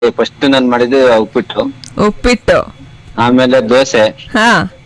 First ನಾನ್ ಮಾಡಿದ್ದು ಉಪ್ಪಿಟ್ಟು ಉಪ್ಪಿಟ್ಟು ಆಮೇಲೆ ದೋಸೆ ಹಾ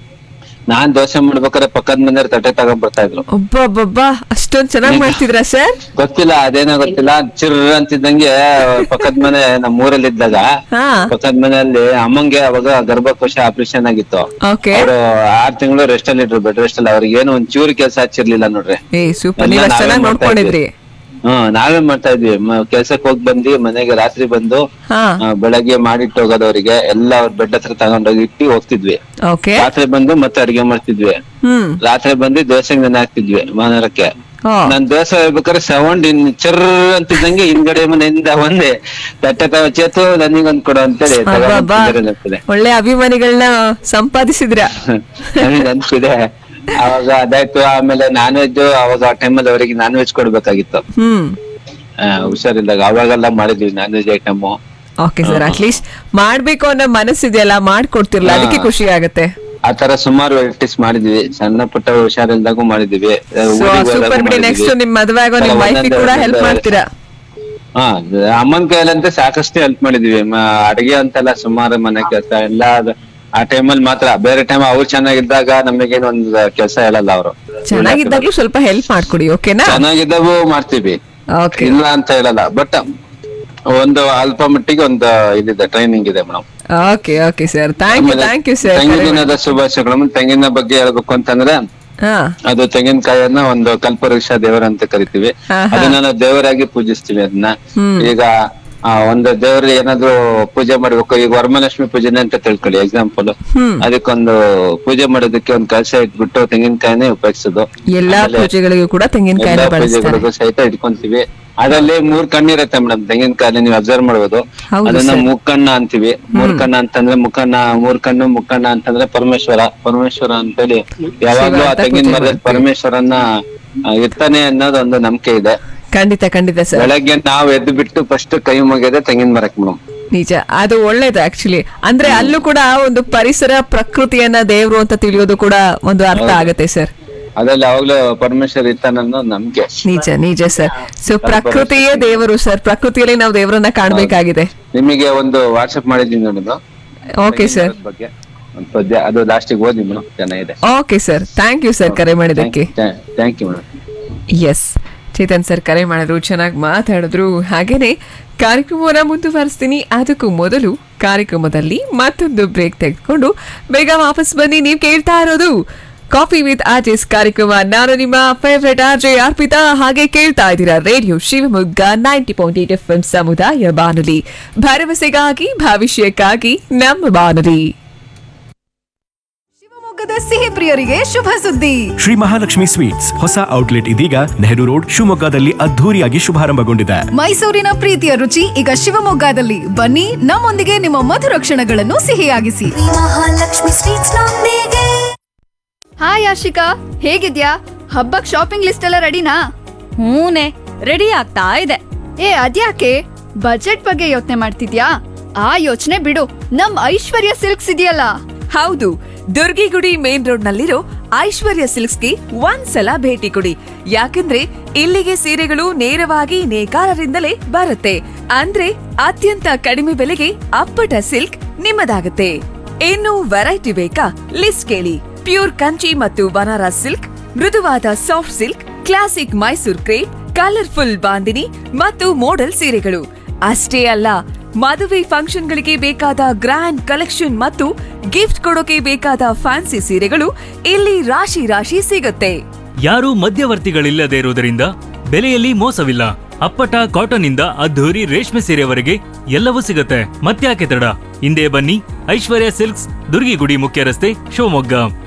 ನಾನ್ ದೋಸೆ ಮಾಡ್ಬೇಕಾದ್ರೆ ಪಕ್ಕದ ಮನೆಯವ್ರು ತಟ್ಟೆ ತಗೊಂಡ್ ಬರ್ತಾ ಇದ್ರು ಒಬ್ಬೊಬ್ಬಬ್ಬ ಅಷ್ಟೊಂದ್ ಚೆನ್ನಾಗ್ ಮಾಡ್ತಿದ್ರ ಸರ್ ಗೊತ್ತಿಲ್ಲ ಅದೇನೋ ಗೊತ್ತಿಲ್ಲ ಚಿರ್ ಅಂತಿದ್ದಂಗೆ ಪಕ್ಕದ ಮನೆ ನಮ್ಮ ಊರಲ್ಲಿ ಇದ್ದಾಗ ಹಾ ಪಕ್ಕದ ಮನೆಯಲ್ಲಿ ಅಮ್ಮಂಗೆ ಅವಾಗ ಗರ್ಭಕೋಶ ಆಪರೇಷನ್ ಆಗಿತ್ತು ಓಕೆ ಅವರು ಆರ್ ತಿಂಗಳು ರೆಸ್ಟ್ ಅಲ್ಲಿ ಇಟ್ರು ಬೆಡ್ ರೆಸ್ಟ್ ಅಲ್ಲಿ ಅವ್ರಿಗೆ ಏನು ಒಂದ್ ಚೂರು ಕೆಲಸ ಹಚ್ಚಿರ್ಲಿಲ್ಲ ನೋಡ್ರಿ ಏ ಸೂಪರ್ ಎಲ್ಲ ನೀವ್ ಅಷ್ಟ್ ನಾವೇ ಚೆನ್ನಾಗ್ ಮಾಡ್ತಾ ನೋಡ್ಕೊಂಡಿದ್ರಿ ಹ್ಮ್ ನಾವೇ ಮಾಡ್ತಾ ಇದ್ವಿ ಕೆಲ್ಸಕ್ಕೆ ಹೋಗಿ ಬಂದು ಮನೆಗೆ ರಾತ್ರಿ ಬಂದು ಹಾ ಆ, ಬೆಳಗ್ಗೆ ಮಾಡಿಟ್ಟು ಹೋಗೋದವ್ರಿಗೆ ಎಲ್ಲ ಅವ್ರ ಬೆಡ್ ಹತ್ರ ತಗೊಂಡೋಗಿ ಇಟ್ಟು ಹೋಗ್ತಿದ್ವಿ ಓಕೆ ರಾತ್ರಿ ಬಂದು ಮತ್ತೆ ಅಡಿಗೆ ಮಾಡ್ತಿದ್ವಿ ಹ್ಮ್ ರಾತ್ರಿ ಬಂದು ದೋಸೆಗೆ ನೆನೆ ಹಾಕ್ತಿದ್ವಿ ಮಾನರಕ್ಕೆ ಹಾ ನಾನ್ ದೋಸೆ ಹೇಳ್ಬೇಕಾದ್ರೆ ಸೌಂಡ್ ಇನ್ ಚರ್ ಅಂತಿದ್ದಂಗೆ ಹಿಂದ್ಗಡೆ ಮನೆಯಿಂದ ಒಂದೇ ತಟ್ಟೆ ತಗೋ ಚೇತು ನನಗೊಂದ್ ಕೊಡು ಅಂತೇಳಿ ಅಬ್ಬಬ್ಬಾ. ತಗೊಂಡ್ಬಂದಿದೆ ಒಳ್ಳೆ ಅಭಿಮಾನಿಗಳನ್ನ ಸಂಪಾದಿಸಿದ್ರ ನನಗೆ ಅನ್ಸಿದೆ ಅವಾಗ ಅದಾಯ್ತು ಆಮೇಲೆ ನಾನ್ ವೆಜ್ ಅವಾಗ ಆ ಟೈಮಲ್ಲಿ ಅವರಿಗೆ ನಾನ್ ವೆಜ್ ಕೊಡ್ಬೇಕಾಗಿತ್ತು ಹ್ಮ್ ಆ, ಹುಷಾರಿದ್ದಾಗ ಅವಾಗೆಲ್ಲ ಮಾಡಿದ್ವಿ non veg item okay sir at least ಮಾಡ್ಬೇಕು ಅನ್ನೋ ಮನಸ್ಸಿದೆಯಲ್ಲ ಮಾಡ್ಕೊಡ್ತಿರ್ಲ ಅದಕ್ಕೆ ಖುಷಿ ಆಗತ್ತೆ ಆ ತರ ಸುಮಾರು ವೆರೈಟೀಸ್ ಮಾಡಿದ್ವಿ ಸಣ್ಣ ಪುಟ್ಟ ಹುಷಾರಿಲ್ದಾಗೂ ಮಾಡಿದ್ವಿ ಆ, ಸೊ ಊರಿಗೆ ಹೋದಾಗೂ ಸೂಪರ್ ಬಿಡಿ ಮಾಡಿದ್ವಿ. ನೆಕ್ಸ್ಟ್ ನಿಮ್ ಮದ್ವೆ ಆಗೋ ನಿಮ್ ಒಂದೊಂದೇ ವೈಫ್ ಕೂಡ ಹೆಲ್ಪ್ ಒಂದೊಂದೇ ಮಾಡ್ತೀರಾ ಹಾ ಅಮ್ಮನ್ ಕೈಯಲ್ಲಂತೆ ಸಾಕಷ್ಟು ಹೆಲ್ಪ್ ಮಾಡಿದ್ವಿ ಮ- ಅಡಿಗೆ ಅಂತೆಲ್ಲ ಸುಮಾರು ಮನೆ ಕೆಲಸ ಎಲ್ಲ ಅದು- ಆ ಟೈಮಲ್ಲಿ ಮಾತ್ರ ಬೇರೆ ಟೈಮ್ ಅವ್ರು ಚೆನ್ನಾಗಿದ್ದಾಗ ನಮಗೇನು ಒಂದ್ ಕೆಲಸ ಹೇಳಲ್ಲ ಅವರು ಚೆನ್ನಾಗಿದ್ದಾಗ್ಲೂ ಸ್ವಲ್ಪ ಹೆಲ್ಪ್ ಮಾಡ್ಕೊಡಿ ಓಕೆನಾ ಚೆನ್ನಾಗಿದ್ದಾಗೂ ಮಾಡ್ತೀವಿ ಓಕೆ ಇಲ್ಲ ಅಂತ ಹೇಳಲ್ಲ ಬಟ್ ಒಂದು ಅಲ್ಪ ಮಟ್ಟಿಗೆ ಒಂದು ಇದಿದೆ ಟ್ರೈನಿಂಗ್ ಇದೆ madam okay okay sir thank you thank you sir ತೆಂಗಿನದ ಶುಭಾಶಯಗಳು ತೆಂಗಿನ ಬಗ್ಗೆ ಹೇಳ್ಬೇಕು ಅಂತಂದ್ರೆ ಹಾ ಅದು ತೆಂಗಿನಕಾಯನ್ನ ಒಂದು ಕಲ್ಪವೃಕ್ಷ ದೇವರ ಅಂತ ಕರಿತೀವಿ ಹಾ, ಹಾ. ಅದನ್ನ ನಾವು ದೇವರಾಗಿ ಪೂಜಿಸ್ತೀವಿ ಅದನ್ನ ಹ್ಮ್. ಈಗ ಆ, ಒಂದು ದೇವ್ರ ಏನಾದ್ರು ಪೂಜೆ ಮಾಡ್ಬೇಕು ಈಗ ವರಮಹಾಲಕ್ಷ್ಮಿ ಪೂಜೆನೆ ಅಂತ ತಿಳ್ಕೊಳ್ಳಿ ಎಕ್ಸಾಂಪಲ್ ಹ್ಮ್ ಅದಕ್ಕೊಂದು ಪೂಜೆ ಮಾಡೋದಕ್ಕೆ ಒಂದ್ ಕಲಶ ಇಟ್ಬಿಟ್ಟು ತೆಂಗಿನಕಾಯಿನೇ ಉಪಯೋಗಿಸೋದು ಎಲ್ಲಾ ಆಮೇಲೆ ಪೂಜೆಗಳಿಗೂ ಕೂಡ ತೆಂಗಿನಕಾಯಿನ ಎಲ್ಲಾ ಬಳಸ್ತಾರೆ ಪೂಜೆಗಳಿಗೂ ಸಹಿತ ಇಟ್ಕೊಂತೀವಿ ಅದರಲ್ಲಿ ಮೂರ್ ಕಣ್ಣಿರತ್ತೆ ಮೇಡಮ್ ತೆಂಗಿನಕಾಯಲ್ಲಿ ನೀವು ಅಬ್ಸರ್ವ್ ಮಾಡ್ಬೋದು ಹೌದು ಅದನ್ನ sir. ಮುಕ್ಕಣ್ಣ ಅಂತೀವಿ ಮೂರ್ ಕಣ್ಣ ಅಂತಂದ್ರೆ ಮುಖಣ್ಣ ಮೂರ್ ಕಣ್ಣು ಮುಕ್ಕಣ್ಣ ಅಂತಂದ್ರೆ ಪರಮೇಶ್ವರ ಪರಮೇಶ್ವರ ಅಂತೇಳಿ ಯಾವಾಗ್ಲೂ ಆ ಶಿವ ಅಂತ ತೆಂಗಿನ ಪೂಜೆ ಮರದ ಮಾಡ್ತೀವಿ. ಪರಮೇಶ್ವರನ್ನ ಆ, ಇರ್ತಾನೆ ಅನ್ನೋದು ಒಂದು ನಂಬಿಕೆ ಇದೆ ಖಂಡಿತ ಖಂಡಿತ ಸರ್ ಬೆಳಗ್ಗೆ ನಾವ್ ಎದ್ದು ಬಿಟ್ಟು ಫಸ್ಟ್ ಕೈ ಮುಗಿಯೋದೆ ತೆಂಗಿನ ಮರಕ್ ಮೇಡಮ್ ನಿಜ ಅದು ಒಳ್ಳೇದು ಆಕ್ಚುಲಿ ಅಂದ್ರೆ ಅಲ್ಲೂ ಕೂಡ ಒಂದು ಪರಿಸರ ಪ್ರಕೃತಿಯನ್ನ ದೇವ್ರು ಅಂತ ತಿಳಿಯೋದು ಕೂಡ ಒಂದು ಅರ್ಥ ಆಗತ್ತೆ ಸರ್ ಅದ್ರಲ್ಲಿ ಯಾವಾಗ್ಲೂ ಪರಮೇಶ್ವರ ಇರ್ತಾನೆ ಅನ್ನೋದು ನಂಬಿಕೆ ನಿಜ ನಿಜ ಸರ್ ಸೊ ಪ್ರಕೃತಿಯೇ ದೇವರು ಸರ್ ಪ್ರಕೃತಿಯಲ್ಲಿ ನಾವು ದೇವರನ್ನ ಕಾಣ್ಬೇಕಾಗಿದೆ ನಿಮಗೆ ಒಂದು ವಾಟ್ಸ್ಆಪ್ ಮಾಡಿದ್ದೀನಿ ನೋಡಿ ಮೇಡಮ್ ಓಕೆ ಸರ್ ಬಗ್ಗೆ ಒಂದು ಪದ್ಯ ಅದು ಲಾಸ್ಟಿಗೆ ಓದಿ ಮೇಡಮ್ ಚೆನ್ನಾಗಿದೆ okay sir thank you sir ಕರೆ ಮಾಡಿದ್ದಕ್ಕೆ thank you madam S Chetan sir ಕರೆ ಮಾಡಿದ್ರು ಚೆನ್ನಾಗಿ ಮಾತಾಡಿದ್ರು ಹಾಗೇನೆ ಕಾರ್ಯಕ್ರಮವನ್ನ ಮುಂದುವರಿಸ್ತೀನಿ ಅದಕ್ಕೂ ಮೊದಲು ಕಾರ್ಯಕ್ರಮದಲ್ಲಿ ಮತ್ತೊಂದು ಬ್ರೇಕ್ ತೆಗೆದುಕೊಂಡು ಬೇಗ ವಾಪಸ್ ಬನ್ನಿ ನೀವು ಕೇಳ್ತಾ ಇರೋದು ಕಾಫಿ ವಿತ್ ಆರ್ಟಿಸ್ಟ್ ಕಾರ್ಯಕ್ರಮ ನಾನು ನಿಮ್ಮ ಫೇವ್ರೆಟ್ ಆರ್ ಜೆ ಅರ್ಪಿತಾ ಹಾಗೆ ಕೇಳ್ತಾ ಇದ್ದೀರಾ radio Shivamogga ninety point eight F ಸಮುದಾಯ ಬಾನುಲಿ ಭರವಸೆಗಾಗಿ ಭವಿಷ್ಯಕ್ಕಾಗಿ ನಮ್ಮ ಬಾನುಲಿ ಶಿವಮೊಗ್ಗದ ಸಿಹಿ ಪ್ರಿಯರಿಗೆ ಶುಭ ಸುದ್ದಿ ಶ್ರೀ ಮಹಾಲಕ್ಷ್ಮಿ ಸ್ವೀಟ್ಸ್ ಹೊಸ ಔಟ್ಲೆಟ್ ಇದೀಗ ನೆಹರು ರೋಡ್ ಶಿವಮೊಗ್ಗದಲ್ಲಿ ಅದ್ಧೂರಿಯಾಗಿ ಶುಭಾರಂಭಗೊಂಡಿದೆ ಮೈಸೂರಿನ ಪ್ರೀತಿಯ ರುಚಿ ಈಗ ಶಿವಮೊಗ್ಗದಲ್ಲಿ ಬನ್ನಿ ನಮ್ಮೊಂದಿಗೆ ನಿಮ್ಮ ಮಧುರ ಕ್ಷಣಗಳನ್ನು ಸಿಹಿಯಾಗಿಸಿ ಮಹಾಲಕ್ಷ್ಮಿ ಸ್ವೀಟ್ಸ್ ನೊಂದಿಗೆ ಹಾಯ್ ಆಶಿಕಾ ಹೇಗಿದ್ಯಾ ಹಬ್ಬಕ್ ಶಾಪಿಂಗ್ ಲಿಸ್ಟ್ ಎಲ್ಲ ರೆಡಿನಾ ಹೂನೆ ರೆಡಿ ಆಗ್ತಾ ಇದೆ ಏ ಅದ್ಯಾಕೆ ಬಜೆಟ್ ಬಗ್ಗೆ ಯೋಚನೆ ಮಾಡ್ತಿದ್ಯಾ ಆ ಯೋಚನೆ ಬಿಡು ನಮ್ ಐಶ್ವರ್ಯ ಸಿಲ್ಕ್ಸ್ ಇದೆಯಲ್ಲ ಹೌದು ದುರ್ಗಿಗುಡಿ ಮೇನ್ ರೋಡ್ ನಲ್ಲಿರೋ ಐಶ್ವರ್ಯ ಸಿಲ್ಕ್ಸ್ಗೆ ಒಂದ್ಸಲ ಭೇಟಿ ಕೊಡಿ ಯಾಕಂದ್ರೆ ಇಲ್ಲಿಗೆ ಸೀರೆಗಳು ನೇರವಾಗಿ ನೇಕಾರರಿಂದಲೇ ಬರುತ್ತೆ ಅಂದ್ರೆ ಅತ್ಯಂತ ಕಡಿಮೆ ಬೆಲೆಗೆ ಅಪ್ಪಟ ಸಿಲ್ಕ್ ನಿಮ್ಮದಾಗುತ್ತೆ ಇನ್ನು ವೆರೈಟಿ ಬೇಕಾ ಲಿಸ್ಟ್ ಕೇಳಿ ಪ್ಯೂರ್ ಕಂಚಿ ಮತ್ತು ಬನಾರಸ್ ಸಿಲ್ಕ್ ಮೃದುವಾದ soft silk classic Mysore crepe colourful bandhani ಮತ್ತು ಮೋಡಲ್ ಸೀರೆಗಳು ಅಷ್ಟೇ ಅಲ್ಲ ಮದುವೆ ಫಂಕ್ಷನ್ಗಳಿಗೆ ಬೇಕಾದ ಗ್ರ್ಯಾಂಡ್ ಕಲೆಕ್ಷನ್ ಮತ್ತು ಗಿಫ್ಟ್ ಕೊಡೋಕೆ ಬೇಕಾದ ಫ್ಯಾನ್ಸಿ ಸೀರೆಗಳು ಇಲ್ಲಿ ರಾಶಿ ರಾಶಿ ಸಿಗುತ್ತೆ ಯಾರೂ ಮಧ್ಯವರ್ತಿಗಳಿಲ್ಲದೆ ಇರುವುದರಿಂದ ಬೆಲೆಯಲ್ಲಿ ಮೋಸವಿಲ್ಲ ಅಪ್ಪಟ ಕಾಟನ್ ಇಂದ ಅದ್ಧೂರಿ ರೇಷ್ಮೆ ಸೀರೆವರೆಗೆ ಎಲ್ಲವೂ ಸಿಗುತ್ತೆ ಮತ್ತ್ಯಾಕೆ ತಡ ಹಿಂದೆ ಬನ್ನಿ ಐಶ್ವರ್ಯ ಸಿಲ್ಕ್ಸ್ ದುರ್ಗಿಗುಡಿ ಮುಖ್ಯ ರಸ್ತೆ ಶಿವಮೊಗ್ಗ